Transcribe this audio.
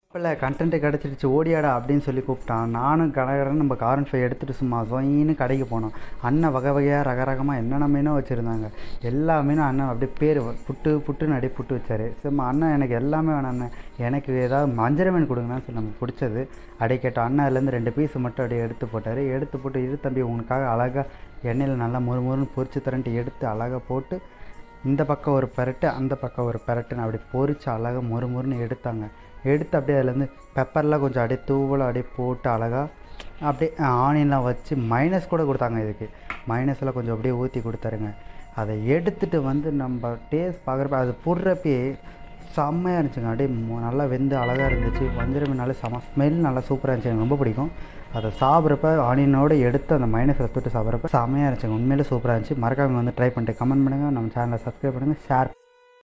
இல்லை கண்டென்ட்டு கிடச்சிருச்சு ஓடியாடா அப்படின்னு சொல்லி கூப்பிட்டான் நானும் கடகடன்னு நம்ம காரன் ஃபை எடுத்துகிட்டு சும்மா சொயின்னு கடைக்கு போனோம் அண்ணன் வகை வகையாக ரக ரகமாக என்னென்ன மீனும் வச்சுருந்தாங்க எல்லா மீனும் அண்ணன் அப்படியே பேர் புட்டு புட்டுன்னு அப்படியே புட்டு வச்சார் சும்மா அண்ணன் எனக்கு எல்லாமே வேணாம் அண்ணன் எனக்கு ஏதாவது மஞ்சள் மீன் கொடுங்கன்னு சொல்லி நமக்கு பிடிச்சது அப்படியே கேட்டோம் அண்ணன் அதுலேருந்து ரெண்டு பீஸ் மட்டும் அப்படியே எடுத்து போட்டார் எடுத்து போட்டு இரு தம்பி உனக்காக அழகாக எண்ணெயில் நல்லா மொறு மொறுன்னு பொரிச்சு தரன்ட்டு எடுத்து அழகாக போட்டு இந்த பக்கம் ஒரு பெரட்டு அந்த பக்கம் ஒரு பெரட்டுன்னு அப்படி பொரிச்சு அழகாக மொறு மொறுன்னு எடுத்தாங்க எடுத்து அப்படியே அதுலேருந்து பெப்பர்லாம் கொஞ்சம் அப்படியே தூவலாக அப்படியே போட்டு அழகாக அப்படியே ஆனியன்லாம் வச்சு மைனஸ் கூட கொடுத்தாங்க இதுக்கு மைனஸ்லாம் கொஞ்சம் அப்படியே ஊற்றி கொடுத்தாருங்க அதை எடுத்துகிட்டு வந்து நம்ம டேஸ்ட் பார்க்குறப்ப அது புடுறப்பயே செம்மையாக இருந்துச்சுங்க அப்படியே மொ- நல்லா வெந்து அழகாக இருந்துச்சு வஞ்சரம் மீன் நல்லா செம ஸ்மெல் நல்லா சூப்பராக இருந்துச்சு எனக்கு ரொம்ப பிடிக்கும் அதை சாப்பிட்றப்ப ஆனியனோட எடுத்து அந்த மைனஸில் தொட்டு சாப்பிட்றப்ப செம்மையாக இருந்துச்சுங்க உண்மையிலே சூப்பராக இருந்துச்சு மறக்காம வந்து ட்ரை பண்ணிட்டு கமெண்ட் பண்ணுங்கள் நம்ம சேனலை சப்ஸ்கிரைப் பண்ணுங்கள் ஷேர்